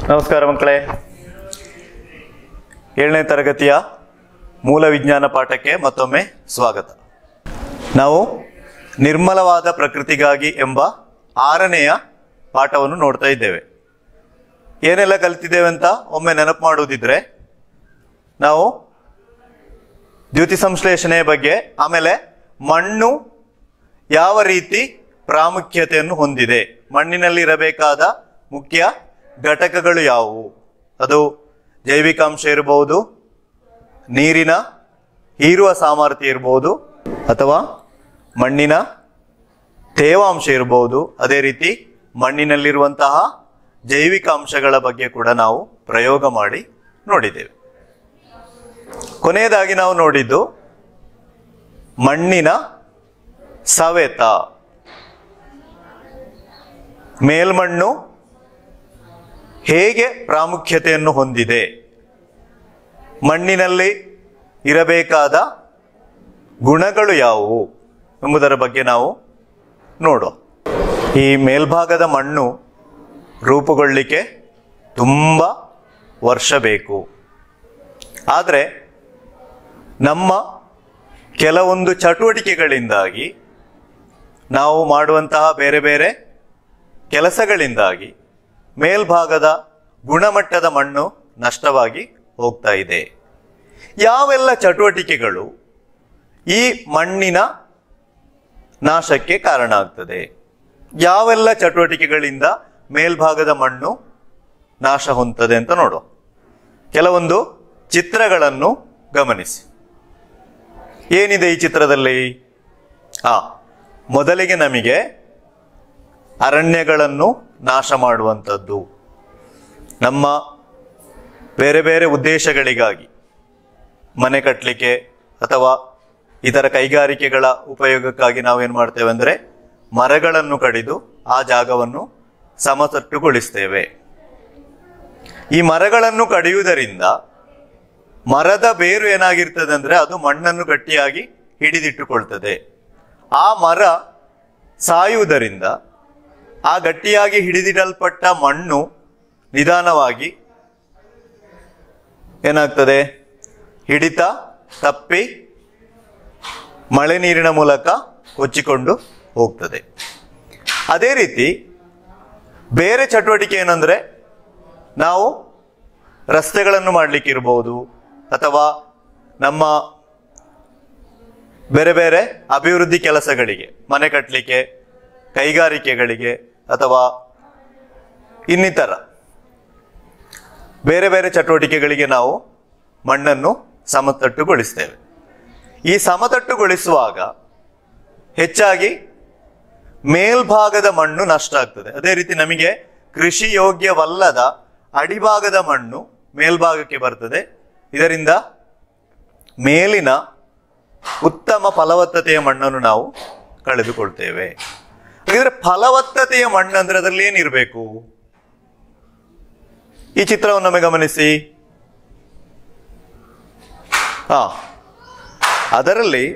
ನಮಸ್ಕಾರ ಮಕ್ಕಳೇ ಏಳನೇ ತರಗತಿಯ ಮೂಲ ವಿಜ್ಞಾನ ಪಾಠಕ್ಕೆ ಮತ್ತೊಮ್ಮೆ ಸ್ವಾಗತ ನಾವು ನಿರ್ಮಲವಾದ ಪ್ರಕೃತಿಗಾಗಿ ಎಂಬ ಆರನೆಯ ಪಾಠವನ್ನು ನೋಡ್ತಾ ಇದ್ದೇವೆ ಏನೆಲ್ಲ ಕಲಿತಿದ್ದೇವೆ ಅಂತ ಒಮ್ಮೆ ನೆನಪು ಮಾಡುವುದಿದ್ರೆ ನಾವು ದ್ಯುತಿ ಸಂಶ್ಲೇಷಣೆಯ ಬಗ್ಗೆ ಆಮೇಲೆ ಮಣ್ಣು ಯಾವ ರೀತಿ ಪ್ರಾಮುಖ್ಯತೆಯನ್ನು ಹೊಂದಿದೆ ಮಣ್ಣಿನಲ್ಲಿ ಇರಬೇಕಾದ ಮುಖ್ಯ ಘಟಕಗಳು ಯಾವುವು ಅದು ಜೈವಿಕಾಂಶ ಇರಬಹುದು ನೀರಿನ ಹೀರುವ ಸಾಮರ್ಥ್ಯ ಇರಬಹುದು ಅಥವಾ ಮಣ್ಣಿನ ತೇವಾಂಶ ಇರಬಹುದು ಅದೇ ರೀತಿ ಮಣ್ಣಿನಲ್ಲಿರುವಂತಹ ಜೈವಿಕ ಅಂಶಗಳ ಬಗ್ಗೆ ಕೂಡ ನಾವು ಪ್ರಯೋಗ ಮಾಡಿ ನೋಡಿದ್ದೇವೆ ಕೊನೆಯದಾಗಿ ನಾವು ನೋಡಿದ್ದು ಮಣ್ಣಿನ ಸವೆತ ಮೇಲ್ಮಣ್ಣು ಹೇಗೆ ಪ್ರಾಮುಖ್ಯತೆಯನ್ನು ಹೊಂದಿದೆ ಮಣ್ಣಿನಲ್ಲಿ ಇರಬೇಕಾದ ಗುಣಗಳು ಯಾವುವು ಎಂಬುದರ ಬಗ್ಗೆ ನಾವು ನೋಡುವ ಈ ಮೇಲ್ಭಾಗದ ಮಣ್ಣು ರೂಪುಗೊಳ್ಳಲಿಕ್ಕೆ ತುಂಬ ವರ್ಷ ಬೇಕು ಆದರೆ ನಮ್ಮ ಕೆಲವೊಂದು ಚಟುವಟಿಕೆಗಳಿಂದಾಗಿ ನಾವು ಮಾಡುವಂತಹ ಬೇರೆ ಬೇರೆ ಕೆಲಸಗಳಿಂದಾಗಿ ಮೇಲ್ಭಾಗದ ಗುಣಮಟ್ಟದ ಮಣ್ಣು ನಷ್ಟವಾಗಿ ಹೋಗ್ತಾ ಇದೆ ಯಾವೆಲ್ಲ ಚಟುವಟಿಕೆಗಳು ಈ ಮಣ್ಣಿನ ನಾಶಕ್ಕೆ ಕಾರಣ ಆಗ್ತದೆ ಯಾವೆಲ್ಲ ಚಟುವಟಿಕೆಗಳಿಂದ ಮೇಲ್ಭಾಗದ ಮಣ್ಣು ನಾಶ ಹೊಂದುತ್ತದೆ ಅಂತ ನೋಡುವ ಕೆಲವೊಂದು ಚಿತ್ರಗಳನ್ನು ಗಮನಿಸಿ ಏನಿದೆ ಈ ಚಿತ್ರದಲ್ಲಿ ಆ ಮೊದಲಿಗೆ ನಮಗೆ ಅರಣ್ಯಗಳನ್ನು ನಾಶ ಮಾಡುವಂಥದ್ದು ನಮ್ಮ ಬೇರೆ ಬೇರೆ ಉದ್ದೇಶಗಳಿಗಾಗಿ ಮನೆ ಕಟ್ಟಲಿಕ್ಕೆ ಅಥವಾ ಇತರ ಕೈಗಾರಿಕೆಗಳ ಉಪಯೋಗಕ್ಕಾಗಿ ನಾವೇನು ಮಾಡ್ತೇವೆ ಅಂದರೆ ಮರಗಳನ್ನು ಕಡಿದು ಆ ಜಾಗವನ್ನು ಸಮತಟ್ಟುಗೊಳಿಸ್ತೇವೆ ಈ ಮರಗಳನ್ನು ಕಡಿಯುವುದರಿಂದ ಮರದ ಬೇರು ಏನಾಗಿರ್ತದೆ ಅಂದ್ರೆ ಅದು ಮಣ್ಣನ್ನು ಗಟ್ಟಿಯಾಗಿ ಹಿಡಿದಿಟ್ಟುಕೊಳ್ತದೆ ಆ ಮರ ಸಾಯುವುದರಿಂದ ಆ ಗಟ್ಟಿಯಾಗಿ ಹಿಡಿದಿಡಲ್ಪಟ್ಟ ಮಣ್ಣು ನಿಧಾನವಾಗಿ ಏನಾಗ್ತದೆ ಹಿಡಿತ ತಪ್ಪಿ ಮಳೆ ನೀರಿನ ಮೂಲಕ ಕೊಚ್ಚಿಕೊಂಡು ಹೋಗ್ತದೆ ಅದೇ ರೀತಿ ಬೇರೆ ಚಟುವಟಿಕೆ ಏನಂದ್ರೆ ನಾವು ರಸ್ತೆಗಳನ್ನು ಮಾಡಲಿಕ್ಕೆ ಇರ್ಬೋದು ಅಥವಾ ನಮ್ಮ ಬೇರೆ ಬೇರೆ ಅಭಿವೃದ್ಧಿ ಕೆಲಸಗಳಿಗೆ ಮನೆ ಕಟ್ಟಲಿಕ್ಕೆ ಕೈಗಾರಿಕೆಗಳಿಗೆ ಅಥವಾ ಇನ್ನಿತರ ಬೇರೆ ಬೇರೆ ಚಟುವಟಿಕೆಗಳಿಗೆ ನಾವು ಮಣ್ಣನ್ನು ಸಮತಟ್ಟುಗೊಳಿಸ್ತೇವೆ ಈ ಸಮತಟ್ಟುಗೊಳಿಸುವಾಗ ಹೆಚ್ಚಾಗಿ ಮೇಲ್ಭಾಗದ ಮಣ್ಣು ನಷ್ಟ ಆಗ್ತದೆ ಅದೇ ರೀತಿ ನಮಗೆ ಕೃಷಿ ಯೋಗ್ಯವಲ್ಲದ ಅಡಿಭಾಗದ ಮಣ್ಣು ಮೇಲ್ಭಾಗಕ್ಕೆ ಬರ್ತದೆ ಇದರಿಂದ ಮೇಲಿನ ಉತ್ತಮ ಫಲವತ್ತತೆಯ ಮಣ್ಣನ್ನು ನಾವು ಕಳೆದುಕೊಳ್ತೇವೆ ಹಾಗಿದ್ರೆ ಫಲವತ್ತತೆಯ ಮಣ್ಣು ಅಂದ್ರೆ ಅದರಲ್ಲಿ ಏನಿರಬೇಕು ಈ ಚಿತ್ರವನ್ನು ಒಮ್ಮೆ ಗಮನಿಸಿ ಹಾ ಅದರಲ್ಲಿ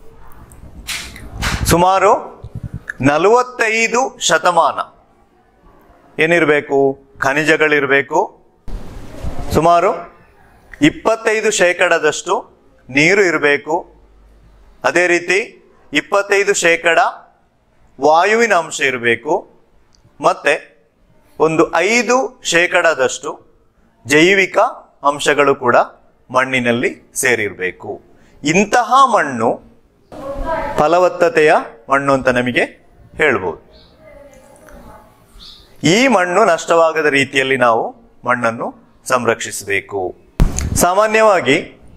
ಸುಮಾರು ನಲವತ್ತೈದು ಶತಮಾನ ಏನಿರಬೇಕು ಖನಿಜಗಳಿರಬೇಕು ಸುಮಾರು ಇಪ್ಪತ್ತೈದು ಶೇಕಡದಷ್ಟು ನೀರು ಇರಬೇಕು ಅದೇ ರೀತಿ ಇಪ್ಪತ್ತೈದು ಶೇಕಡ ವಾಯುವಿನ ಅಂಶ ಇರಬೇಕು ಮತ್ತೆ ಒಂದು ಐದು ಶೇಕಡದಷ್ಟು ಜೈವಿಕ ಅಂಶಗಳು ಕೂಡ ಮಣ್ಣಿನಲ್ಲಿ ಸೇರಿರಬೇಕು ಇಂತಹ ಮಣ್ಣು ಫಲವತ್ತತೆಯ ಮಣ್ಣು ಅಂತ ನಮಗೆ ಹೇಳ್ಬೋದು ಈ ಮಣ್ಣು ನಷ್ಟವಾಗದ ರೀತಿಯಲ್ಲಿ ನಾವು ಮಣ್ಣನ್ನು ಸಂರಕ್ಷಿಸಬೇಕು ಸಾಮಾನ್ಯವಾಗಿ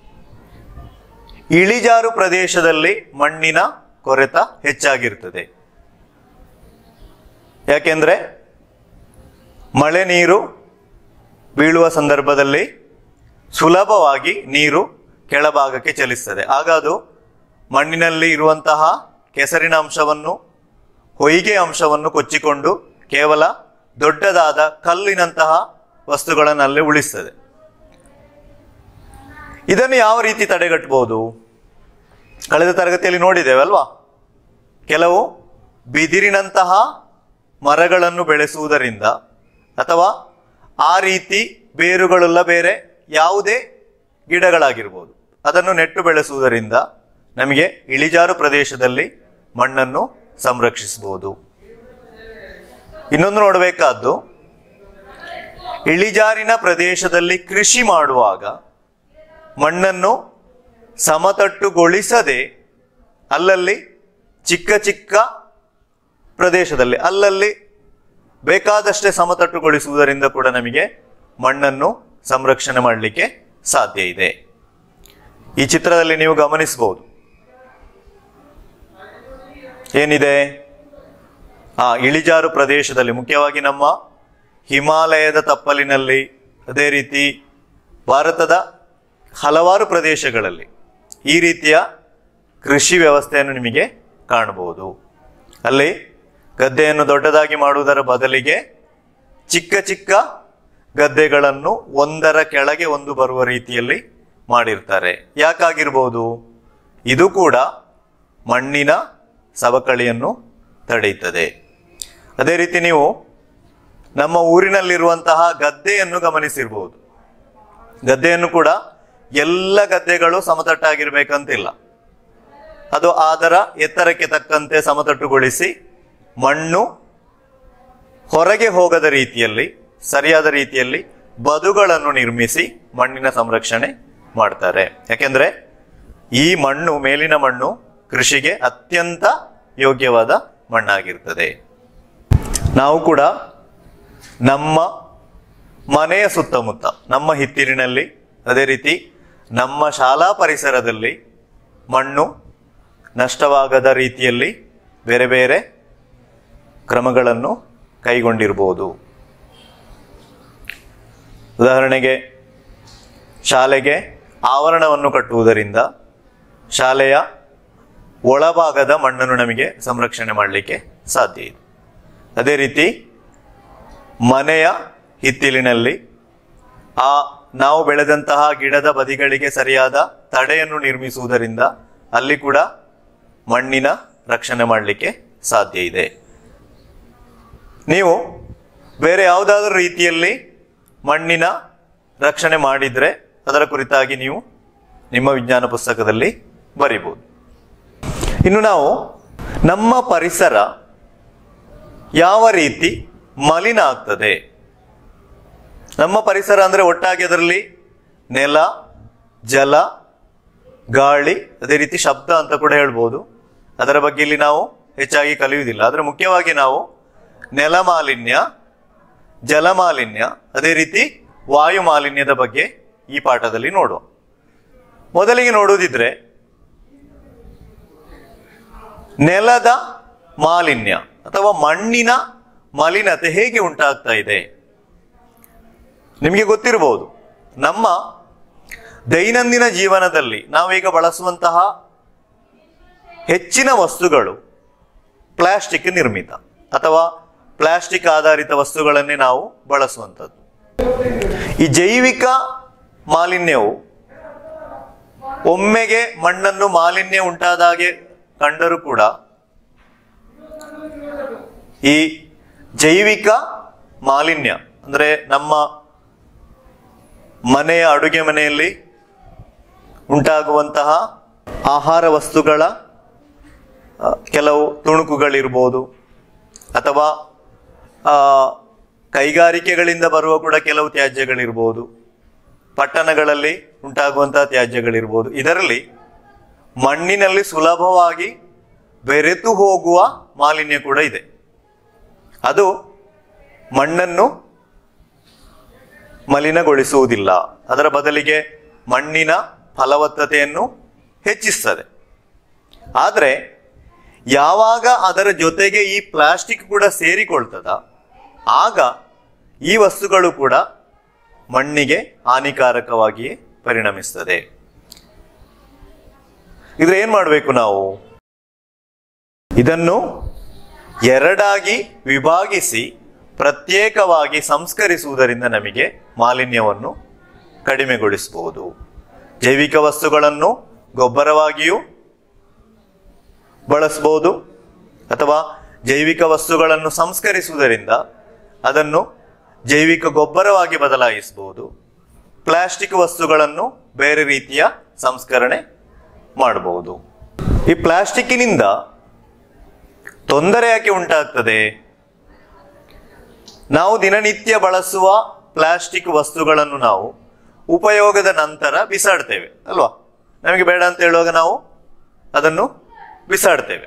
ಇಳಿಜಾರು ಪ್ರದೇಶದಲ್ಲಿ ಮಣ್ಣಿನ ಕೊರೆತ ಹೆಚ್ಚಾಗಿರ್ತದೆ ಯಾಕೆಂದ್ರೆ ಮಳೆ ನೀರು ಬೀಳುವ ಸಂದರ್ಭದಲ್ಲಿ ಸುಲಭವಾಗಿ ನೀರು ಕೆಳಭಾಗಕ್ಕೆ ಚಲಿಸ್ತದೆ ಆಗ ಅದು ಮಣ್ಣಿನಲ್ಲಿ ಇರುವಂತಹ ಕೆಸರಿನ ಅಂಶವನ್ನು ಹೊಯ್ಗೆ ಅಂಶವನ್ನು ಕೊಚ್ಚಿಕೊಂಡು ಕೇವಲ ದೊಡ್ಡದಾದ ಕಲ್ಲಿನಂತಹ ವಸ್ತುಗಳನ್ನಲ್ಲಿ ಉಳಿಸ್ತದೆ ಇದನ್ನು ಯಾವ ರೀತಿ ತಡೆಗಟ್ಟಬಹುದು ಕಳೆದ ತರಗತಿಯಲ್ಲಿ ನೋಡಿದ್ದೇವೆ ಅಲ್ವಾ ಕೆಲವು ಬಿದಿರಿನಂತಹ ಮರಗಳನ್ನು ಬೆಳೆಸುವುದರಿಂದ ಅಥವಾ ಆ ರೀತಿ ಬೇರುಗಳುಳ್ಳ ಬೇರೆ ಯಾವುದೇ ಗಿಡಗಳಾಗಿರ್ಬೋದು ಅದನ್ನು ನೆಟ್ಟು ಬೆಳೆಸುವುದರಿಂದ ನಮಗೆ ಇಳಿಜಾರು ಪ್ರದೇಶದಲ್ಲಿ ಮಣ್ಣನ್ನು ಸಂರಕ್ಷಿಸಬಹುದು ಇನ್ನೊಂದು ನೋಡಬೇಕಾದ್ದು ಇಳಿಜಾರಿನ ಪ್ರದೇಶದಲ್ಲಿ ಕೃಷಿ ಮಾಡುವಾಗ ಮಣ್ಣನ್ನು ಸಮತಟ್ಟುಗೊಳಿಸದೆ ಅಲ್ಲಲ್ಲಿ ಚಿಕ್ಕ ಚಿಕ್ಕ ಪ್ರದೇಶದಲ್ಲಿ ಅಲ್ಲಲ್ಲಿ ಬೇಕಾದಷ್ಟೇ ಸಮತಟ್ಟುಗೊಳಿಸುವುದರಿಂದ ಕೂಡ ನಮಗೆ ಮಣ್ಣನ್ನು ಸಂರಕ್ಷಣೆ ಮಾಡಲಿಕ್ಕೆ ಸಾಧ್ಯ ಇದೆ ಈ ಚಿತ್ರದಲ್ಲಿ ನೀವು ಗಮನಿಸಬಹುದು ಏನಿದೆ ಆ ಇಳಿಜಾರು ಪ್ರದೇಶದಲ್ಲಿ ಮುಖ್ಯವಾಗಿ ನಮ್ಮ ಹಿಮಾಲಯದ ತಪ್ಪಲಿನಲ್ಲಿ ಅದೇ ರೀತಿ ಭಾರತದ ಹಲವಾರು ಪ್ರದೇಶಗಳಲ್ಲಿ ಈ ರೀತಿಯ ಕೃಷಿ ವ್ಯವಸ್ಥೆಯನ್ನು ನಿಮಗೆ ಕಾಣಬಹುದು ಅಲ್ಲಿ ಗದ್ದೆಯನ್ನು ದೊಡ್ಡದಾಗಿ ಮಾಡುವುದರ ಬದಲಿಗೆ ಚಿಕ್ಕ ಚಿಕ್ಕ ಗದ್ದೆಗಳನ್ನು ಒಂದರ ಕೆಳಗೆ ಒಂದು ಬರುವ ರೀತಿಯಲ್ಲಿ ಮಾಡಿರ್ತಾರೆ ಯಾಕಾಗಿರ್ಬೋದು ಇದು ಕೂಡ ಮಣ್ಣಿನ ಸವಕಳಿಯನ್ನು ತಡೆಯುತ್ತದೆ ಅದೇ ರೀತಿ ನೀವು ನಮ್ಮ ಊರಿನಲ್ಲಿರುವಂತಹ ಗದ್ದೆಯನ್ನು ಗಮನಿಸಿರ್ಬೋದು ಗದ್ದೆಯನ್ನು ಕೂಡ ಎಲ್ಲ ಗದ್ದೆಗಳು ಸಮತಟ್ಟಾಗಿರ್ಬೇಕಂತಿಲ್ಲ ಅದು ಅದರ ಎತ್ತರಕ್ಕೆ ತಕ್ಕಂತೆ ಸಮತಟ್ಟುಗೊಳಿಸಿ ಮಣ್ಣು ಹೊರಗೆ ಹೋಗದ ರೀತಿಯಲ್ಲಿ ಸರಿಯಾದ ರೀತಿಯಲ್ಲಿ ಬದುಗಳನ್ನು ನಿರ್ಮಿಸಿ ಮಣ್ಣಿನ ಸಂರಕ್ಷಣೆ ಮಾಡ್ತಾರೆ ಯಾಕೆಂದ್ರೆ ಈ ಮಣ್ಣು ಮೇಲಿನ ಮಣ್ಣು ಕೃಷಿಗೆ ಅತ್ಯಂತ ಯೋಗ್ಯವಾದ ಮಣ್ಣಾಗಿರ್ತದೆ ನಾವು ಕೂಡ ನಮ್ಮ ಮನೆಯ ಸುತ್ತಮುತ್ತ ನಮ್ಮ ಹಿತ್ತಿಲಿನಲ್ಲಿ ಅದೇ ರೀತಿ ನಮ್ಮ ಶಾಲಾ ಪರಿಸರದಲ್ಲಿ ಮಣ್ಣು ನಷ್ಟವಾಗದ ರೀತಿಯಲ್ಲಿ ಬೇರೆ ಬೇರೆ ಕ್ರಮಗಳನ್ನು ಕೈಗೊಂಡಿರ್ಬೋದು ಉದಾಹರಣೆಗೆ ಶಾಲೆಗೆ ಆವರಣವನ್ನು ಕಟ್ಟುವುದರಿಂದ ಶಾಲೆಯ ಒಳಭಾಗದ ಮಣ್ಣನ್ನು ನಮಗೆ ಸಂರಕ್ಷಣೆ ಮಾಡಲಿಕ್ಕೆ ಸಾಧ್ಯ ಇದೆ ಅದೇ ರೀತಿ ಮನೆಯ ಹಿತ್ತಿಲಿನಲ್ಲಿ ಆ ನಾವು ಬೆಳೆದಂತಹ ಗಿಡದ ಬದಿಗಳಿಗೆ ಸರಿಯಾದ ತಡೆಯನ್ನು ನಿರ್ಮಿಸುವುದರಿಂದ ಅಲ್ಲಿ ಕೂಡ ಮಣ್ಣಿನ ರಕ್ಷಣೆ ಮಾಡಲಿಕ್ಕೆ ಸಾಧ್ಯ ಇದೆ ನೀವು ಬೇರೆ ಯಾವುದಾದ್ರೂ ರೀತಿಯಲ್ಲಿ ಮಣ್ಣಿನ ರಕ್ಷಣೆ ಮಾಡಿದ್ರೆ ಅದರ ಕುರಿತಾಗಿ ನೀವು ನಿಮ್ಮ ವಿಜ್ಞಾನ ಪುಸ್ತಕದಲ್ಲಿ ಬರಿಬೋದು ಇನ್ನು ನಾವು ನಮ್ಮ ಪರಿಸರ ಯಾವ ರೀತಿ ಮಲಿನ ಆಗ್ತದೆ ನಮ್ಮ ಪರಿಸರ ಅಂದರೆ ಒಟ್ಟಾಗಿ ಅದರಲ್ಲಿ ನೆಲ ಜಲ ಗಾಳಿ ಅದೇ ರೀತಿ ಶಬ್ದ ಅಂತ ಕೂಡ ಹೇಳ್ಬೋದು ಅದರ ಬಗ್ಗೆ ಇಲ್ಲಿ ನಾವು ಹೆಚ್ಚಾಗಿ ಕಲಿಯುವುದಿಲ್ಲ ಆದರೆ ಮುಖ್ಯವಾಗಿ ನಾವು ನೆಲ ಮಾಲಿನ್ಯ ಜಲ ಮಾಲಿನ್ಯ ಅದೇ ರೀತಿ ವಾಯು ಮಾಲಿನ್ಯದ ಬಗ್ಗೆ ಈ ಪಾಠದಲ್ಲಿ ನೋಡುವ ಮೊದಲಿಗೆ ನೋಡುವುದಿದ್ರೆ ನೆಲದ ಮಾಲಿನ್ಯ ಅಥವಾ ಮಣ್ಣಿನ ಮಲಿನತೆ ಹೇಗೆ ಉಂಟಾಗ್ತಾ ಇದೆ ನಿಮಗೆ ಗೊತ್ತಿರಬಹುದು ನಮ್ಮ ದೈನಂದಿನ ಜೀವನದಲ್ಲಿ ನಾವೀಗ ಬಳಸುವಂತಹ ಹೆಚ್ಚಿನ ವಸ್ತುಗಳು ಪ್ಲಾಸ್ಟಿಕ್ ನಿರ್ಮಿತ ಅಥವಾ ಪ್ಲಾಸ್ಟಿಕ್ ಆಧಾರಿತ ವಸ್ತುಗಳನ್ನೇ ನಾವು ಬಳಸುವಂಥದ್ದು ಈ ಜೈವಿಕ ಮಾಲಿನ್ಯವು ಒಮ್ಮೆಗೆ ಮಣ್ಣನ್ನು ಮಾಲಿನ್ಯ ಉಂಟಾದಾಗೆ ಕಂಡರೂ ಕೂಡ ಈ ಜೈವಿಕ ಮಾಲಿನ್ಯ ಅಂದರೆ ನಮ್ಮ ಮನೆಯ ಅಡುಗೆ ಮನೆಯಲ್ಲಿ ಉಂಟಾಗುವಂತಹ ಆಹಾರ ವಸ್ತುಗಳ ಆ, ಕೆಲವು ತುಣುಕುಗಳಿರ್ಬೋದು ಅಥವಾ ಆ, ಕೈಗಾರಿಕೆಗಳಿಂದ ಬರುವ ಕೂಡ ಕೆಲವು ತ್ಯಾಜ್ಯಗಳಿರ್ಬೋದು ಪಟ್ಟಣಗಳಲ್ಲಿ ಉಂಟಾಗುವಂತಹ ತ್ಯಾಜ್ಯಗಳಿರ್ಬೋದು ಇದರಲ್ಲಿ ಮಣ್ಣಿನಲ್ಲಿ ಸುಲಭವಾಗಿ ಬೆರೆತು ಹೋಗುವ ಮಾಲಿನ್ಯ ಕೂಡ ಇದೆ ಅದು ಮಣ್ಣನ್ನು ಮಲಿನಗೊಳಿಸುವುದಿಲ್ಲ ಅದರ ಬದಲಿಗೆ ಮಣ್ಣಿನ ಫಲವತ್ತತೆಯನ್ನು ಹೆಚ್ಚಿಸ್ತದೆ ಆದರೆ ಯಾವಾಗ ಅದರ ಜೊತೆಗೆ ಈ ಪ್ಲಾಸ್ಟಿಕ್ ಕೂಡ ಸೇರಿಕೊಳ್ತದ ಆಗ ಈ ವಸ್ತುಗಳು ಕೂಡ ಮಣ್ಣಿಗೆ ಹಾನಿಕಾರಕವಾಗಿಯೇ ಪರಿಣಮಿಸ್ತದೆ ಇದ್ರೆ ಏನ್ ಮಾಡಬೇಕು ನಾವು ಇದನ್ನು ಎರಡಾಗಿ ವಿಭಾಗಿಸಿ ಪ್ರತ್ಯೇಕವಾಗಿ ಸಂಸ್ಕರಿಸುವುದರಿಂದ ನಮಗೆ ಮಾಲಿನ್ಯವನ್ನು ಕಡಿಮೆಗೊಳಿಸಬಹುದು ಜೈವಿಕ ವಸ್ತುಗಳನ್ನು ಗೊಬ್ಬರವಾಗಿಯೂ ಬಳಸಬಹುದು ಅಥವಾ ಜೈವಿಕ ವಸ್ತುಗಳನ್ನು ಸಂಸ್ಕರಿಸುವುದರಿಂದ ಅದನ್ನು ಜೈವಿಕ ಗೊಬ್ಬರವಾಗಿ ಬದಲಾಯಿಸಬಹುದು ಪ್ಲಾಸ್ಟಿಕ್ ವಸ್ತುಗಳನ್ನು ಬೇರೆ ರೀತಿಯ ಸಂಸ್ಕರಣೆ ಮಾಡಬಹುದು ಈ ಪ್ಲಾಸ್ಟಿಕ್ಕಿನಿಂದ ತೊಂದರೆ ಯಾಕೆ ಉಂಟಾಗ್ತದೆ ನಾವು ದಿನನಿತ್ಯ ಬಳಸುವ ಪ್ಲಾಸ್ಟಿಕ್ ವಸ್ತುಗಳನ್ನು ನಾವು ಉಪಯೋಗದ ನಂತರ ಬಿಸಾಡ್ತೇವೆ ಅಲ್ವಾ ನಮಗೆ ಬೇಡ ಅಂತ ಹೇಳುವಾಗ ನಾವು ಅದನ್ನು ಬಿಸಾಡ್ತೇವೆ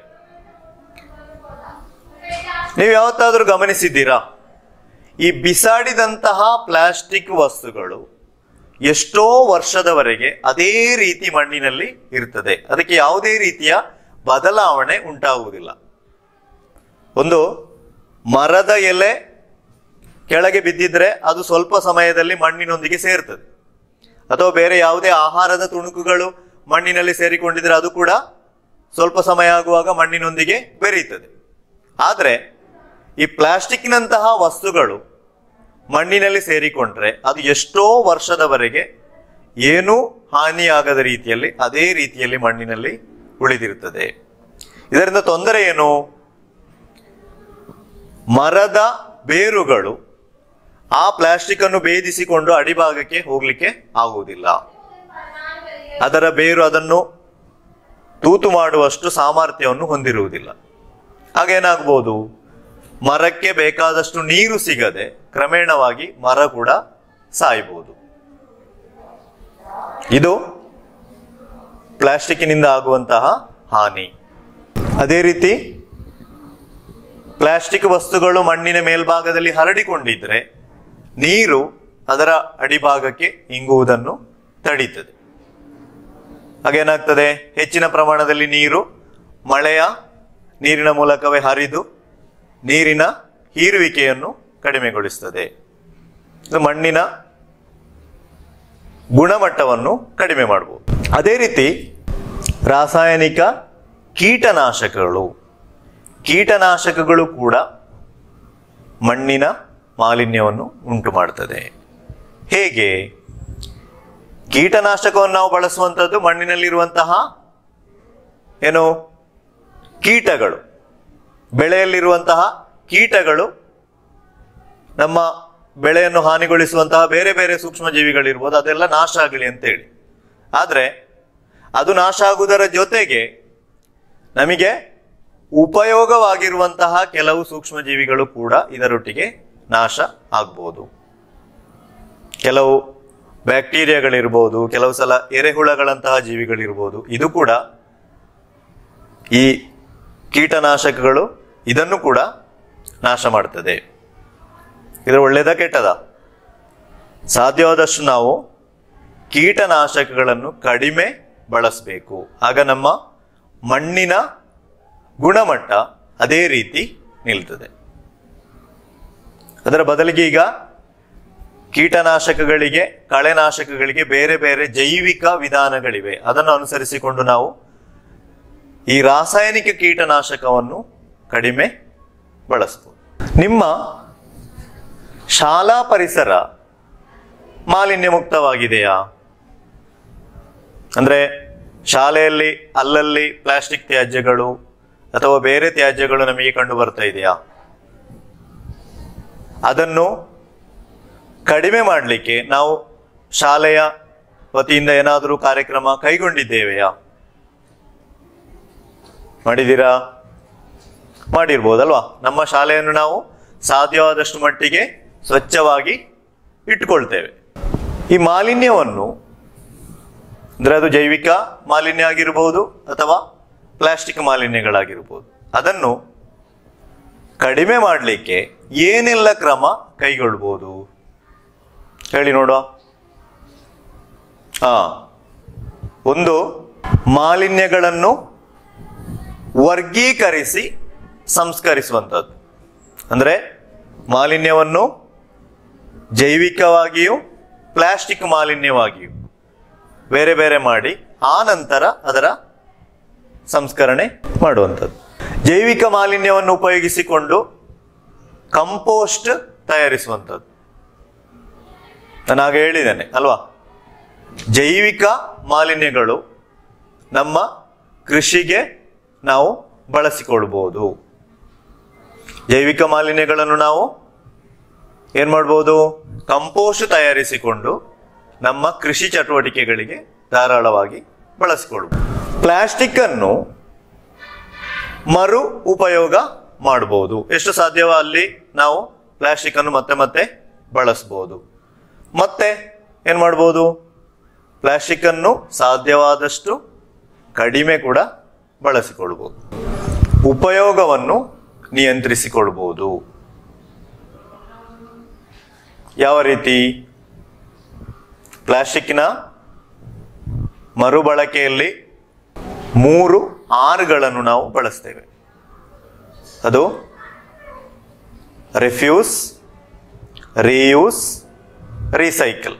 ನೀವು ಯಾವತ್ತಾದರೂ ಗಮನಿಸಿದ್ದೀರಾ ಈ ಬಿಸಾಡಿದಂತಹ ಪ್ಲಾಸ್ಟಿಕ್ ವಸ್ತುಗಳು ಎಷ್ಟೋ ವರ್ಷದವರೆಗೆ ಅದೇ ರೀತಿ ಮಣ್ಣಿನಲ್ಲಿ ಇರ್ತದೆ ಅದಕ್ಕೆ ಯಾವುದೇ ರೀತಿಯ ಬದಲಾವಣೆ ಉಂಟಾಗುವುದಿಲ್ಲ ಒಂದು ಮರದ ಎಲೆ ಕೆಳಗೆ ಬಿದ್ದಿದ್ರೆ ಅದು ಸ್ವಲ್ಪ ಸಮಯದಲ್ಲಿ ಮಣ್ಣಿನೊಂದಿಗೆ ಸೇರ್ತದೆ ಅಥವಾ ಬೇರೆ ಯಾವುದೇ ಆಹಾರದ ತುಣುಕುಗಳು ಮಣ್ಣಿನಲ್ಲಿ ಸೇರಿಕೊಂಡಿದ್ರೆ ಅದು ಕೂಡ ಸ್ವಲ್ಪ ಸಮಯ ಆಗುವಾಗ ಮಣ್ಣಿನೊಂದಿಗೆ ಬೆರೆಯುತ್ತದೆ ಆದರೆ ಈ ಪ್ಲಾಸ್ಟಿಕ್ನಂತಹ ವಸ್ತುಗಳು ಮಣ್ಣಿನಲ್ಲಿ ಸೇರಿಕೊಂಡ್ರೆ ಅದು ಎಷ್ಟೋ ವರ್ಷದವರೆಗೆ ಏನೂ ಹಾನಿಯಾಗದ ರೀತಿಯಲ್ಲಿ ಅದೇ ರೀತಿಯಲ್ಲಿ ಮಣ್ಣಿನಲ್ಲಿ ಉಳಿದಿರುತ್ತದೆ ಇದರಿಂದ ತೊಂದರೆ ಏನು ಮರದ ಬೇರುಗಳು ಆ ಪ್ಲಾಸ್ಟಿಕ್ ಅನ್ನು ಭೇದಿಸಿಕೊಂಡು ಅಡಿಭಾಗಕ್ಕೆ ಹೋಗ್ಲಿಕ್ಕೆ ಆಗುವುದಿಲ್ಲ ಅದರ ಬೇರು ಅದನ್ನು ತೂತು ಮಾಡುವಷ್ಟು ಸಾಮರ್ಥ್ಯವನ್ನು ಹೊಂದಿರುವುದಿಲ್ಲ ಹಾಗೇನಾಗ್ಬೋದು ಮರಕ್ಕೆ ಬೇಕಾದಷ್ಟು ನೀರು ಸಿಗದೆ ಕ್ರಮೇಣವಾಗಿ ಮರ ಕೂಡ ಸಾಯ್ಬೋದು ಇದು ಪ್ಲಾಸ್ಟಿಕ್ನಿಂದ ಆಗುವಂತಹ ಹಾನಿ ಅದೇ ರೀತಿ ಪ್ಲಾಸ್ಟಿಕ್ ವಸ್ತುಗಳು ಮಣ್ಣಿನ ಮೇಲ್ಭಾಗದಲ್ಲಿ ಹರಡಿಕೊಂಡಿದ್ರೆ ನೀರು ಅದರ ಅಡಿಭಾಗಕ್ಕೆ ಇಂಗುವುದನ್ನು ತಡೀತದೆ ಹಾಗೇನಾಗ್ತದೆ ಹೆಚ್ಚಿನ ಪ್ರಮಾಣದಲ್ಲಿ ನೀರು ಮಳೆಯ ನೀರಿನ ಮೂಲಕವೇ ಹರಿದು ನೀರಿನ ಹೀರುವಿಕೆಯನ್ನು ಕಡಿಮೆಗೊಳಿಸ್ತದೆ ಇದು ಮಣ್ಣಿನ ಗುಣಮಟ್ಟವನ್ನು ಕಡಿಮೆ ಮಾಡಬಹುದು ಅದೇ ರೀತಿ ರಾಸಾಯನಿಕ ಕೀಟನಾಶಕಗಳು ಕೀಟನಾಶಕಗಳು ಕೂಡ ಮಣ್ಣಿನ ಮಾಲಿನ್ಯವನ್ನು ಉಂಟು ಮಾಡ್ತದೆ ಹೇಗೆ ಕೀಟನಾಶಕವನ್ನು ನಾವು ಬಳಸುವಂಥದ್ದು ಮಣ್ಣಿನಲ್ಲಿರುವಂತಹ ಏನು ಕೀಟಗಳು ಬೆಳೆಯಲ್ಲಿರುವಂತಹ ಕೀಟಗಳು ನಮ್ಮ ಬೆಳೆಯನ್ನು ಹಾನಿಗೊಳಿಸುವಂತಹ ಬೇರೆ ಬೇರೆ ಸೂಕ್ಷ್ಮಜೀವಿಗಳಿರ್ಬೋದು ಅದೆಲ್ಲ ನಾಶ ಆಗಲಿ ಅಂತೇಳಿ ಆದರೆ ಅದು ನಾಶ ಆಗುವುದರ ಜೊತೆಗೆ ನಮಗೆ ಉಪಯೋಗವಾಗಿರುವಂತಹ ಕೆಲವು ಸೂಕ್ಷ್ಮಜೀವಿಗಳು ಕೂಡ ಇದರೊಟ್ಟಿಗೆ ನಾಶ ಆಗ್ಬೋದು ಕೆಲವು ಬ್ಯಾಕ್ಟೀರಿಯಾಗಳಿರ್ಬೋದು ಕೆಲವು ಸಲ ಎರೆಹುಳಗಳಂತಹ ಜೀವಿಗಳಿರ್ಬೋದು ಇದು ಕೂಡ ಈ ಕೀಟನಾಶಕಗಳು ಇದನ್ನು ಕೂಡ ನಾಶ ಮಾಡ್ತದೆ ಇದು ಒಳ್ಳೇದ ಕೆಟ್ಟದ ಸಾಧ್ಯವಾದಷ್ಟು ನಾವು ಕೀಟನಾಶಕಗಳನ್ನು ಕಡಿಮೆ ಬಳಸಬೇಕು ಆಗ ನಮ್ಮ ಮಣ್ಣಿನ ಗುಣಮಟ್ಟ ಅದೇ ರೀತಿ ನಿಲ್ತದೆ ಅದರ ಬದಲಿಗೆ ಈಗ ಕೀಟನಾಶಕಗಳಿಗೆ ಕಳೆನಾಶಕಗಳಿಗೆ ಬೇರೆ ಬೇರೆ ಜೈವಿಕ ವಿಧಾನಗಳಿವೆ ಅದನ್ನು ಅನುಸರಿಸಿಕೊಂಡು ನಾವು ಈ ರಾಸಾಯನಿಕ ಕೀಟನಾಶಕವನ್ನು ಕಡಿಮೆ ಬಳಸಬಹುದು ನಿಮ್ಮ ಶಾಲಾ ಪರಿಸರ ಮಾಲಿನ್ಯ ಮುಕ್ತವಾಗಿದೆಯಾ ಅಂದ್ರೆ ಶಾಲೆಯಲ್ಲಿ ಅಲ್ಲಲ್ಲಿ ಪ್ಲಾಸ್ಟಿಕ್ ತ್ಯಾಜ್ಯಗಳು ಅಥವಾ ಬೇರೆ ತ್ಯಾಜ್ಯಗಳು ನಮಗೆ ಕಂಡು ಬರ್ತಾ ಇದೆಯಾ ಅದನ್ನು ಕಡಿಮೆ ಮಾಡಲಿಕ್ಕೆ ನಾವು ಶಾಲೆಯ ವತಿಯಿಂದ ಏನಾದರೂ ಕಾರ್ಯಕ್ರಮ ಕೈಗೊಂಡಿದ್ದೇವೆಯಾ ಮಾಡಿದ್ದೀರಾ ಮಾಡಿರ್ಬೋದಲ್ವಾ ನಮ್ಮ ಶಾಲೆಯನ್ನು ನಾವು ಸಾಧ್ಯವಾದಷ್ಟು ಮಟ್ಟಿಗೆ ಸ್ವಚ್ಛವಾಗಿ ಇಟ್ಕೊಳ್ತೇವೆ ಈ ಮಾಲಿನ್ಯವನ್ನು ಅಂದ್ರೆ ಅದು ಜೈವಿಕ ಮಾಲಿನ್ಯ ಆಗಿರಬಹುದು ಅಥವಾ ಪ್ಲಾಸ್ಟಿಕ್ ಮಾಲಿನ್ಯಗಳಾಗಿರ್ಬೋದು ಅದನ್ನು ಕಡಿಮೆ ಮಾಡಲಿಕ್ಕೆ ಏನೆಲ್ಲ ಕ್ರಮ ಕೈಗೊಳ್ಬೋದು ಹೇಳಿ ನೋಡುವ ಹಾ ಒಂದು ಮಾಲಿನ್ಯಗಳನ್ನು ವರ್ಗೀಕರಿಸಿ ಸಂಸ್ಕರಿಸುವಂಥದ್ದು ಅಂದರೆ ಮಾಲಿನ್ಯವನ್ನು ಜೈವಿಕವಾಗಿಯೂ ಪ್ಲಾಸ್ಟಿಕ್ ಮಾಲಿನ್ಯವಾಗಿಯೂ ಬೇರೆ ಬೇರೆ ಮಾಡಿ ಆ ನಂತರ ಅದರ ಸಂಸ್ಕರಣೆ ಮಾಡುವಂಥದ್ದು ಜೈವಿಕ ಮಾಲಿನ್ಯವನ್ನು ಉಪಯೋಗಿಸಿಕೊಂಡು ಕಂಪೋಸ್ಟ್ ತಯಾರಿಸುವಂಥದ್ದು ನಾನು ಆಗ ಹೇಳಿದ್ದೇನೆ ಅಲ್ವಾ ಜೈವಿಕ ಮಾಲಿನ್ಯಗಳು ನಮ್ಮ ಕೃಷಿಗೆ ನಾವು ಬಳಸಿಕೊಳ್ಬೋದು ಜೈವಿಕ ಮಾಲಿನ್ಯಗಳನ್ನು ನಾವು ಏನ್ ಮಾಡ್ಬೋದು ಕಂಪೋಸ್ಟ್ ತಯಾರಿಸಿಕೊಂಡು ನಮ್ಮ ಕೃಷಿ ಚಟುವಟಿಕೆಗಳಿಗೆ ಧಾರಾಳವಾಗಿ ಬಳಸಿಕೊಳ್ಬೋದು ಪ್ಲಾಸ್ಟಿಕ್ ಅನ್ನು ಮರು ಉಪಯೋಗ ಮಾಡಬಹುದು ಎಷ್ಟು ಸಾಧ್ಯವೋ ಅಲ್ಲಿ ನಾವು ಪ್ಲಾಸ್ಟಿಕ್ ಅನ್ನು ಮತ್ತೆ ಮತ್ತೆ ಬಳಸಬಹುದು ಮತ್ತೆ ಏನ್ ಮಾಡ್ಬೋದು ಪ್ಲಾಸ್ಟಿಕ್ ಅನ್ನು ಸಾಧ್ಯವಾದಷ್ಟು ಕಡಿಮೆ ಕೂಡ ಬಳಸಿಕೊಳ್ಬಹುದು ಉಪಯೋಗವನ್ನು ನಿಯಂತ್ರಿಸಿಕೊಳ್ಬಹುದು ಯಾವ ರೀತಿ ಪ್ಲಾಸ್ಟಿಕ್ನ ಮರುಬಳಕೆಯಲ್ಲಿ ಮೂರು ಆರ್ಗಳನ್ನು ನಾವು ಬಳಸ್ತೇವೆ ಅದು ರಿಫ್ಯೂಸ್ ರೀಯೂಸ್ ರೀಸೈಕಲ್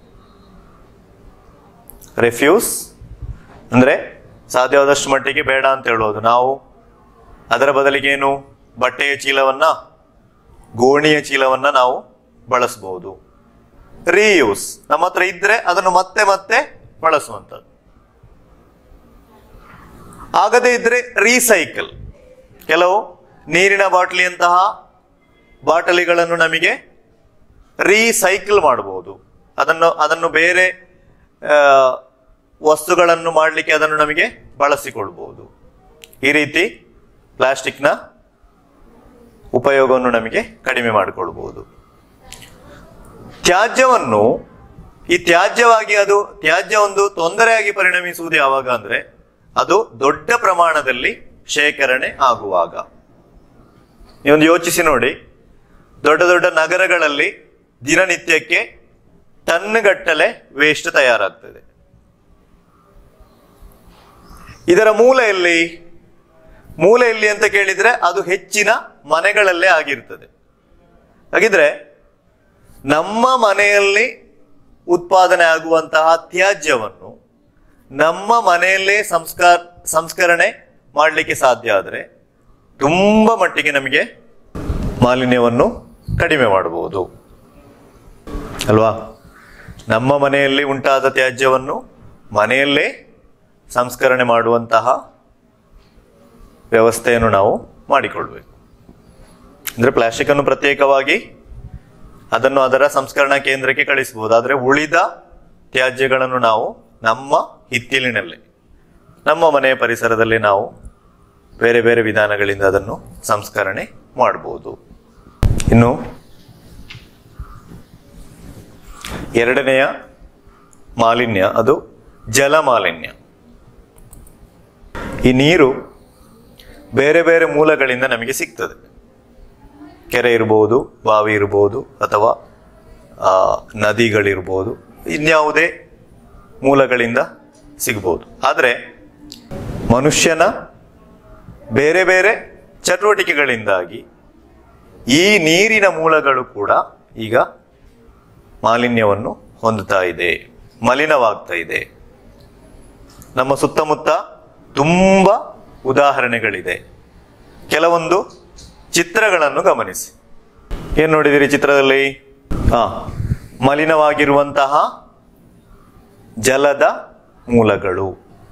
ರಿಫ್ಯೂಸ್ ಅಂದರೆ ಸಾಧ್ಯವಾದಷ್ಟು ಮಟ್ಟಿಗೆ ಬೇಡ ಅಂತ ಹೇಳೋದು ನಾವು ಅದರ ಬದಲಿಗೆ ಏನು ಬಟ್ಟೆಯ ಚೀಲವನ್ನ ಗೋಣಿಯ ಚೀಲವನ್ನ ನಾವು ಬಳಸಬಹುದು ರೀಯೂಸ್ ನಮ್ಮ ಹತ್ರ ಇದ್ರೆ ಅದನ್ನು ಮತ್ತೆ ಮತ್ತೆ ಬಳಸುವಂಥದ್ದು ಆಗದೇ ಇದ್ರೆ ರೀಸೈಕಲ್ ಕೆಲವು ನೀರಿನ ಬಾಟಲಿಯಂತಹ ಬಾಟಲಿಗಳನ್ನು ನಮಗೆ ರೀಸೈಕಲ್ ಮಾಡಬಹುದು ಅದನ್ನು ಅದನ್ನು ಬೇರೆ ಆ, ವಸ್ತುಗಳನ್ನು ಮಾಡಲಿಕ್ಕೆ ಅದನ್ನು ನಮಗೆ ಬಳಸಿಕೊಳ್ಬಹುದು ಈ ರೀತಿ ಪ್ಲಾಸ್ಟಿಕ್ನ ಉಪಯೋಗವನ್ನು ನಮಗೆ ಕಡಿಮೆ ಮಾಡಿಕೊಳ್ಬಹುದು ತ್ಯಾಜ್ಯವನ್ನು ಈ ತ್ಯಾಜ್ಯವಾಗಿ ಅದು ತ್ಯಾಜ್ಯ ಒಂದು ತೊಂದರೆಯಾಗಿ ಪರಿಣಮಿಸುವುದು ಯಾವಾಗ ಅಂದ್ರೆ ಅದು ದೊಡ್ಡ ಪ್ರಮಾಣದಲ್ಲಿ ಶೇಖರಣೆ ಆಗುವಾಗ ನೀವೊಂದು ಯೋಚಿಸಿ ನೋಡಿ ದೊಡ್ಡ ದೊಡ್ಡ ನಗರಗಳಲ್ಲಿ ದಿನನಿತ್ಯಕ್ಕೆ ಟನ್ಗಟ್ಟಲೆ ವೇಸ್ಟ್ ತಯಾರಾಗ್ತದೆ ಇದರ ಮೂಲ ಎಲ್ಲಿ ಮೂಲ ಎಲ್ಲಿ ಅಂತ ಕೇಳಿದ್ರೆ ಅದು ಹೆಚ್ಚಿನ ಮನೆಗಳಲ್ಲೇ ಆಗಿರ್ತದೆ ಹಾಗಿದ್ರೆ ನಮ್ಮ ಮನೆಯಲ್ಲಿ ಉತ್ಪಾದನೆ ಆಗುವಂತಹ ತ್ಯಾಜ್ಯವನ್ನು ನಮ್ಮ ಮನೆಯಲ್ಲೇ ಸಂಸ್ಕಾರ ಸಂಸ್ಕರಣೆ ಮಾಡಲಿಕ್ಕೆ ಸಾಧ್ಯ ಆದರೆ ತುಂಬ ಮಟ್ಟಿಗೆ ನಮಗೆ ಮಾಲಿನ್ಯವನ್ನು ಕಡಿಮೆ ಮಾಡಬಹುದು ಅಲ್ವಾ ನಮ್ಮ ಮನೆಯಲ್ಲಿ ಉಂಟಾದ ತ್ಯಾಜ್ಯವನ್ನು ಮನೆಯಲ್ಲೇ ಸಂಸ್ಕರಣೆ ಮಾಡುವಂತಹ ವ್ಯವಸ್ಥೆಯನ್ನು ನಾವು ಮಾಡಿಕೊಳ್ಬೇಕು ಅಂದರೆ ಪ್ಲಾಸ್ಟಿಕ್ ಅನ್ನು ಪ್ರತ್ಯೇಕವಾಗಿ ಅದನ್ನು ಅದರ ಸಂಸ್ಕರಣಾ ಕೇಂದ್ರಕ್ಕೆ ಕಳಿಸಬಹುದು ಆದರೆ ಉಳಿದ ತ್ಯಾಜ್ಯಗಳನ್ನು ನಾವು ನಮ್ಮ ಹಿತ್ತಿಲಿನಲ್ಲಿ ನಮ್ಮ ಮನೆಯ ಪರಿಸರದಲ್ಲಿ ನಾವು ಬೇರೆ ಬೇರೆ ವಿಧಾನಗಳಿಂದ ಅದನ್ನು ಸಂಸ್ಕರಣೆ ಮಾಡಬಹುದು ಇನ್ನು ಎರಡನೆಯ ಮಾಲಿನ್ಯ ಅದು ಜಲ ಮಾಲಿನ್ಯ ಈ ನೀರು ಬೇರೆ ಬೇರೆ ಮೂಲಗಳಿಂದ ನಮಗೆ ಸಿಗ್ತದೆ ಕೆರೆ ಇರ್ಬೋದು ಬಾವಿ ಇರ್ಬೋದು ಅಥವಾ ಆ, ನದಿಗಳಿರ್ಬೋದು ಇನ್ಯಾವುದೇ ಮೂಲಗಳಿಂದ ಸಿಗ್ಬೋದು ಆದರೆ ಮನುಷ್ಯನ ಬೇರೆ ಬೇರೆ ಚಟುವಟಿಕೆಗಳಿಂದಾಗಿ ಈ ನೀರಿನ ಮೂಲಗಳು ಕೂಡ ಈಗ ಮಾಲಿನ್ಯವನ್ನು ಹೊಂದುತ್ತಾ ಇದೆ ಮಲಿನವಾಗ್ತಾ ಇದೆ ನಮ್ಮ ಸುತ್ತಮುತ್ತ ತುಂಬ ಉದಾಹರಣೆಗಳಿದೆ ಕೆಲವೊಂದು ಚಿತ್ರಗಳನ್ನು ಗಮನಿಸಿ ಏನು ನೋಡಿದಿರಿ ಚಿತ್ರದಲ್ಲಿ ಹಾ ಮಲಿನವಾಗಿರುವಂತಹ ಜಲದ ಮೂಲಗಳು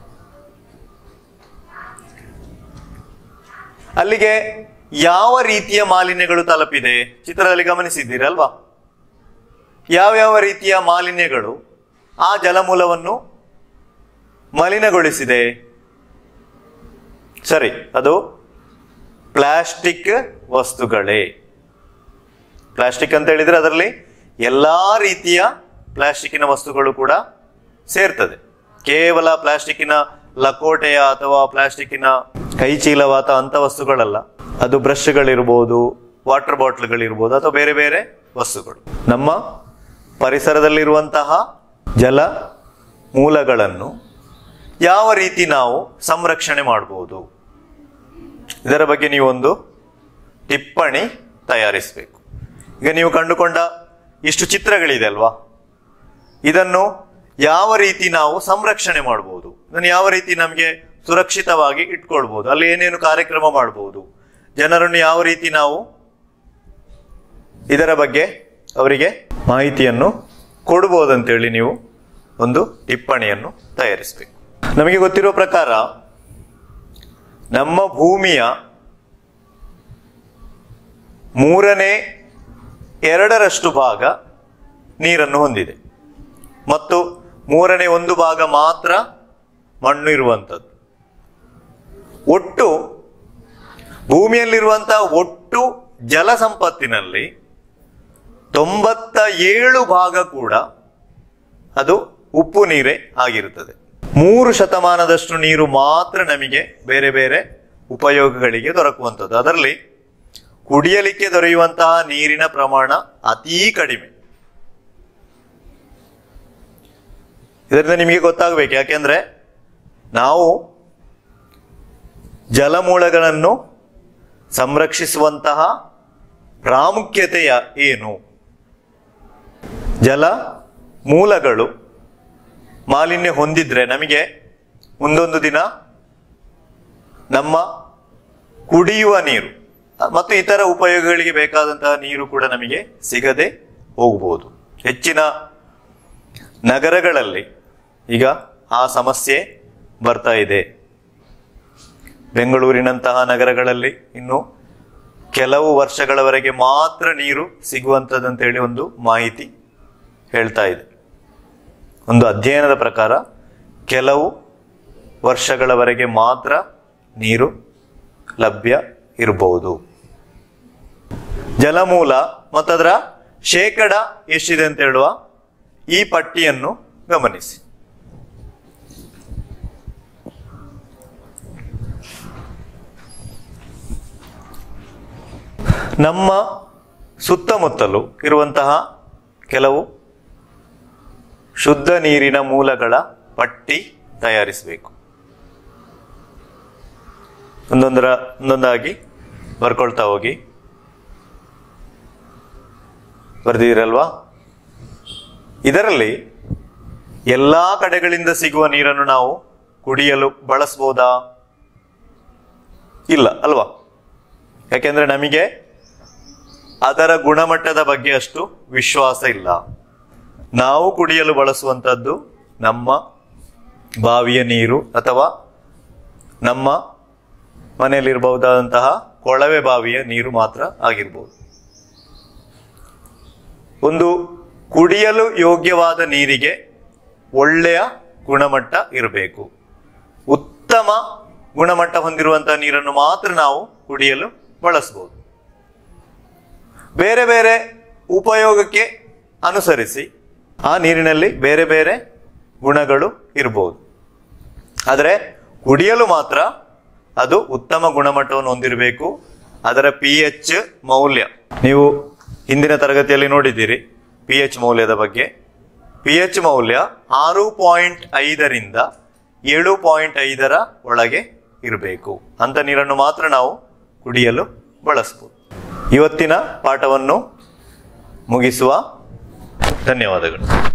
ಅಲ್ಲಿಗೆ ಯಾವ ರೀತಿಯ ಮಾಲಿನ್ಯಗಳು ತಲುಪಿದೆ ಚಿತ್ರದಲ್ಲಿ ಗಮನಿಸಿದ್ದೀರಲ್ವಾ ಯಾವ್ಯಾವ ರೀತಿಯ ಮಾಲಿನ್ಯಗಳು ಆ ಜಲಮೂಲವನ್ನು ಮಲಿನಗೊಳಿಸಿದೆ ಸರಿ ಅದು ಪ್ಲಾಸ್ಟಿಕ್ ವಸ್ತುಗಳೇ ಪ್ಲಾಸ್ಟಿಕ್ ಅಂತ ಹೇಳಿದ್ರೆ ಅದರಲ್ಲಿ ಎಲ್ಲಾ ರೀತಿಯ ಪ್ಲಾಸ್ಟಿಕ್ಕಿನ ವಸ್ತುಗಳು ಕೂಡ ಸೇರ್ತದೆ ಕೇವಲ ಪ್ಲಾಸ್ಟಿಕ್ಕಿನ ಲಕೋಟೆಯ ಅಥವಾ ಪ್ಲಾಸ್ಟಿಕ್ಕಿನ ಕೈಚೀಲವಾತ ಅಂತ ವಸ್ತುಗಳಲ್ಲ ಅದು ಬ್ರಷ್ಗಳಿರ್ಬೋದು ವಾಟರ್ ಬಾಟ್ಲ್ಗಳಿರ್ಬೋದು ಅಥವಾ ಬೇರೆ ಬೇರೆ ವಸ್ತುಗಳು ನಮ್ಮ ಪರಿಸರದಲ್ಲಿರುವಂತಹ ಜಲ ಮೂಲಗಳನ್ನು ಯಾವ ರೀತಿ ನಾವು ಸಂರಕ್ಷಣೆ ಮಾಡಬಹುದು ಇದರ ಬಗ್ಗೆ ನೀವು ಒಂದು ಟಿಪ್ಪಣಿ ತಯಾರಿಸಬೇಕು ಈಗ ನೀವು ಕಂಡುಕೊಂಡ ಇಷ್ಟು ಚಿತ್ರಗಳಿದೆ ಅಲ್ವಾ ಇದನ್ನು ಯಾವ ರೀತಿ ನಾವು ಸಂರಕ್ಷಣೆ ಮಾಡಬಹುದು ಇದನ್ನು ಯಾವ ರೀತಿ ನಮಗೆ ಸುರಕ್ಷಿತವಾಗಿ ಇಟ್ಕೊಳ್ಬಹುದು ಅಲ್ಲಿ ಏನೇನು ಕಾರ್ಯಕ್ರಮ ಮಾಡಬಹುದು ಜನರನ್ನು ಯಾವ ರೀತಿ ನಾವು ಇದರ ಬಗ್ಗೆ ಅವರಿಗೆ ಮಾಹಿತಿಯನ್ನು ಕೊಡ್ಬೋದಂತೇಳಿ ನೀವು ಒಂದು ಟಿಪ್ಪಣಿಯನ್ನು ತಯಾರಿಸಬೇಕು ನಮಗೆ ಗೊತ್ತಿರೋ ಪ್ರಕಾರ ನಮ್ಮ ಭೂಮಿಯ ಮೂರನೇ ಎರಡರಷ್ಟು ಭಾಗ ನೀರನ್ನು ಹೊಂದಿದೆ ಮತ್ತು ಮೂರನೇ ಒಂದು ಭಾಗ ಮಾತ್ರ ಮಣ್ಣು ಇರುವಂಥದ್ದು ಒಟ್ಟು ಭೂಮಿಯಲ್ಲಿರುವಂತಹ ಒಟ್ಟು ಜಲ ಸಂಪತ್ತಿನಲ್ಲಿ ತೊಂಬತ್ತ ಏಳು ಭಾಗ ಕೂಡ ಅದು ಉಪ್ಪು ನೀರೇ ಆಗಿರುತ್ತದೆ ಮೂರು ಶತಮಾನದಷ್ಟು ನೀರು ಮಾತ್ರ ನಮಗೆ ಬೇರೆ ಬೇರೆ ಉಪಯೋಗಗಳಿಗೆ ದೊರಕುವಂಥದ್ದು ಅದರಲ್ಲಿ ಕುಡಿಯಲಿಕ್ಕೆ ದೊರೆಯುವಂತಹ ನೀರಿನ ಪ್ರಮಾಣ ಅತೀ ಕಡಿಮೆ ಇದರಿಂದ ನಿಮಗೆ ಗೊತ್ತಾಗಬೇಕು ಯಾಕೆಂದ್ರೆ ನಾವು ಜಲಮೂಲಗಳನ್ನು ಸಂರಕ್ಷಿಸುವಂತಹ ಪ್ರಾಮುಖ್ಯತೆಯ ಏನು ಜಲ ಮೂಲಗಳು ಮಾಲಿನ್ಯ ಹೊಂದಿದ್ರೆ ನಮಗೆ ಮುಂದೊಂದು ದಿನ ನಮ್ಮ ಕುಡಿಯುವ ನೀರು ಮತ್ತು ಇತರ ಉಪಯೋಗಗಳಿಗೆ ಬೇಕಾದಂತಹ ನೀರು ಕೂಡ ನಮಗೆ ಸಿಗದೆ ಹೋಗಬಹುದು ಹೆಚ್ಚಿನ ನಗರಗಳಲ್ಲಿ ಈಗ ಆ ಸಮಸ್ಯೆ ಬರ್ತಾ ಇದೆ ಬೆಂಗಳೂರಿನಂತಹ ನಗರಗಳಲ್ಲಿ ಇನ್ನು ಕೆಲವು ವರ್ಷಗಳವರೆಗೆ ಮಾತ್ರ ನೀರು ಸಿಗುವಂಥದ್ದಂತೇಳಿ ಒಂದು ಮಾಹಿತಿ ಹೇಳ್ತಾ ಇದೆ ಒಂದು ಅಧ್ಯಯನದ ಪ್ರಕಾರ ಕೆಲವು ವರ್ಷಗಳವರೆಗೆ ಮಾತ್ರ ನೀರು ಲಭ್ಯ ಇರಬಹುದು ಜಲಮೂಲ ಮತ್ತು ಅದರ ಶೇಕಡ ಎಷ್ಟಿದೆ ಅಂತ ಹೇಳುವ ಈ ಪಟ್ಟಿಯನ್ನು ಗಮನಿಸಿ ನಮ್ಮ ಸುತ್ತಮುತ್ತಲು ಇರುವಂತಹ ಕೆಲವು ಶುದ್ಧ ನೀರಿನ ಮೂಲಗಳ ಪಟ್ಟಿ ತಯಾರಿಸಬೇಕು ಒಂದೊಂದರ ಒಂದೊಂದಾಗಿ ಬರ್ಕೊಳ್ತಾ ಹೋಗಿ ಬರ್ದಿದ್ದೀರಲ್ವಾ ಇದರಲ್ಲಿ ಎಲ್ಲ ಕಡೆಗಳಿಂದ ಸಿಗುವ ನೀರನ್ನು ನಾವು ಕುಡಿಯಲು ಬಳಸ್ಬೋದಾ ಇಲ್ಲ ಅಲ್ವಾ ಯಾಕೆಂದ್ರೆ ನಮಗೆ ಅದರ ಗುಣಮಟ್ಟದ ಬಗ್ಗೆ ಅಷ್ಟು ವಿಶ್ವಾಸ ಇಲ್ಲ ನಾವು ಕುಡಿಯಲು ಬಳಸುವಂಥದ್ದು ನಮ್ಮ ಬಾವಿಯ ನೀರು ಅಥವಾ ನಮ್ಮ ಮನೆಯಲ್ಲಿರಬಹುದಾದಂತಹ ಕೊಳವೆ ಬಾವಿಯ ನೀರು ಮಾತ್ರ ಆಗಿರ್ಬೋದು ಒಂದು ಕುಡಿಯಲು ಯೋಗ್ಯವಾದ ನೀರಿಗೆ ಒಳ್ಳೆಯ ಗುಣಮಟ್ಟ ಇರಬೇಕು ಉತ್ತಮ ಗುಣಮಟ್ಟ ಹೊಂದಿರುವಂತಹ ನೀರನ್ನು ಮಾತ್ರ ನಾವು ಕುಡಿಯಲು ಬಳಸಬಹುದು ಬೇರೆ ಬೇರೆ ಉಪಯೋಗಕ್ಕೆ ಅನುಸರಿಸಿ ಆ ನೀರಿನಲ್ಲಿ ಬೇರೆ ಬೇರೆ ಗುಣಗಳು ಇರಬಹುದು ಆದರೆ ಕುಡಿಯಲು ಮಾತ್ರ ಅದು ಉತ್ತಮ ಗುಣಮಟ್ಟವನ್ನು ಹೊಂದಿರಬೇಕು ಅದರ ಪಿ ಎಚ್ ಮೌಲ್ಯ ನೀವು ಹಿಂದಿನ ತರಗತಿಯಲ್ಲಿ ನೋಡಿದ್ದೀರಿ ಪಿ ಎಚ್ ಮೌಲ್ಯದ ಬಗ್ಗೆ ಪಿ ಎಚ್ ಮೌಲ್ಯ ಆರು ಪಾಯಿಂಟ್ ಐದರಿಂದ ಏಳು ಪಾಯಿಂಟ್ ಐದರ ಒಳಗೆ ಇರಬೇಕು ಅಂತ ನೀರನ್ನು ಮಾತ್ರ ನಾವು ಕುಡಿಯಲು ಬಳಸಬಹುದು ಇವತ್ತಿನ ಪಾಠವನ್ನು ಮುಗಿಸುವ ಧನ್ಯವಾದಗಳು